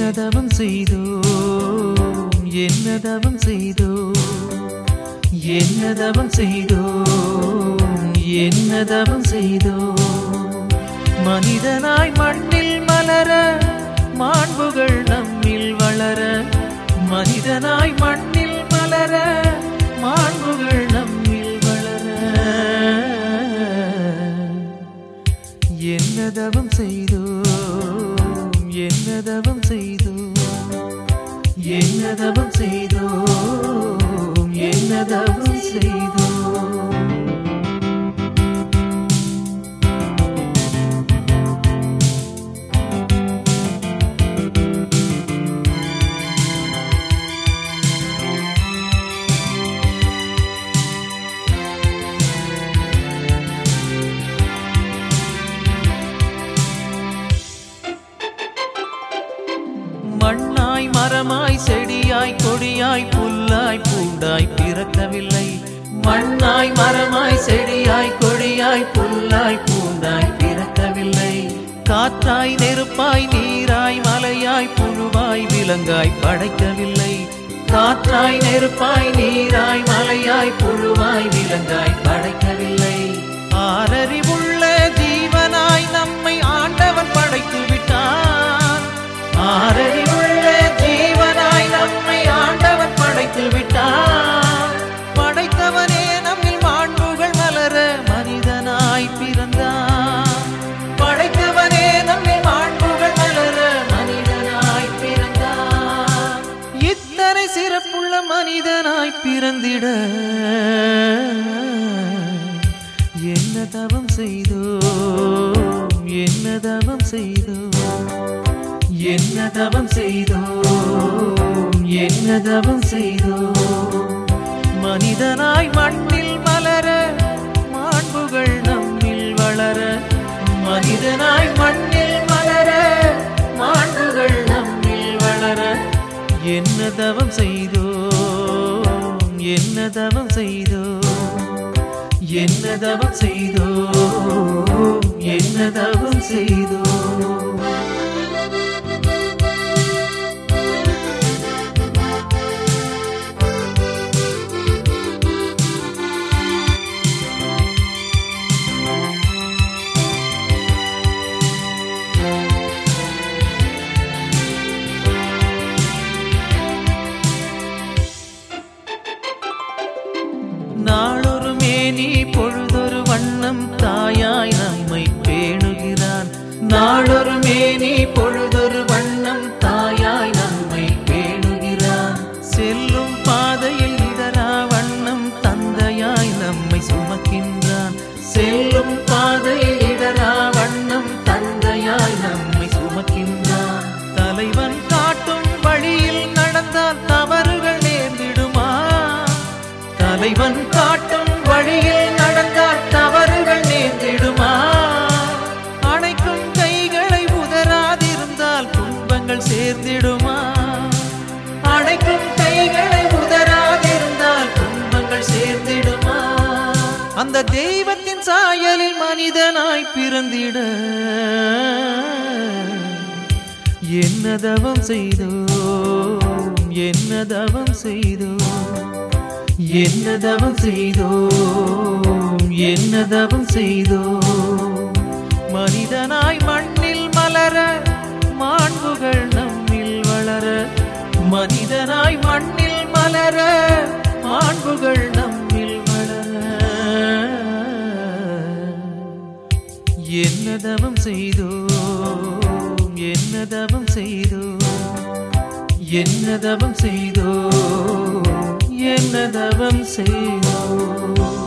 என்னதவம் செய்தோம் என்னதவம் செய்தோம் என்னதவம் செய்தோம் என்னதவம் செய்தோம் மனிதனாய் மண்ணில் மலர மாண்புகள் நம்மில் வளர மனிதனாய் மண்ணில் மலர மாண்புகள் நம்மில் வளர என்னதவம் செய்தோம் என்னதவம் செய்தோம் என்னதவம் செய்தோம் என்னதவம் செய்தோம் மண்ணாய் மரமாய் செடியாய் கொடியாய் புல்லாய் பூண்டாய் பிறக்கவில்லை மண்ணாய் மரமாய் செடியாய் கொடியாய் புல்லாய் பூண்டாய் பிறக்கவில்லை காற்றாய் நெருப்பாய் நீராய் மலையாய் புழுவாய் விலங்காய் படைக்கவில்லை காற்றாய் நெருப்பாய் நீராய் மலையாய் புழுவாய் விலங்காய் படைக்கவில்லை ஆறறிவுள்ள ஜீவனாய் நம்மை ஆண்டவன் படைத்து விட்டான் ஆறறிவுள்ள ஜீவனாய் நம்மை ஆண்டவன் படைத்து விட்டான் படைத்தவனே நம்மில் மாண்புகள் மலர மனிதனாய் பிறந்தான் படைத்தவனே நம்மில் மாண்புகள் மலர மனிதனாய் பிறந்தான் இத்தனை சிறப்புள்ள மனிதனாய் பிறந்திட என்ன தவம் செய்தோம் என்ன தவம் செய்தோம் என்ன தவம் செய்தோம் என்ன தவம் செய்தோம் மனிதனாய் மண்ணில் மலர மாண்புகள் நம்மில் வளர மனிதனாய் மண்ணில் மலர மாண்புகள் நம்மில் வளர என்ன தவம் செய்தோம் என்ன தவம் செய்தோம் என்ன தவம் செய்தோம் என்ன தவம் செய்தோம் நாளொரு மேனி பொழுதொரு வண்ணம் தாயாய் நம்மை பேணுகிறான் நாளொரு மேனி பொழுதொரு வண்ணம் தாயாய் நம்மை பேணுகிறான் செல்லும் பாதையில் இடரா வண்ணம் தந்தையாய் நம்மை சுமக்கின்றான் செல்லும் பாதையில் இடரா வண்ணம் தந்தையாய் நம்மை சுமக்கின்றான் தலைவன் காட்டும் வழியில் நடந்தால் தவறுகள் நேர்ந்திடுமா தலைவன் காட்டும் வழியில் நடந்தால் தவறுகள் நேர்ந்திடுமா அணைக்கும் கைகளை உதராதிருந்தால் துன்பங்கள் சேர்ந்திடுமா அணைக்கும் கைகளை உதராதிருந்தால் துன்பங்கள் சேர்ந்திடுமா அந்த தெய்வத்தின் சாயலில் மனிதனாய் பிறந்திட என்ன தவம் செய்தோம் என்ன தவம் செய்தோம் என்ன தவம் செய்தோம் என்ன தவம் செய்தோம் மனிதனாய் மண்ணில் மலர மாண்புகள் நம்மில் வளர மனிதனாய் மண்ணில் மலர மாண்புகள் நம்மில் வளர என்ன தவம் செய்தோம் என்ன தவம் செய்தோம் என்ன தவம் செய்தோம் என்ன தவம் செய்தோம்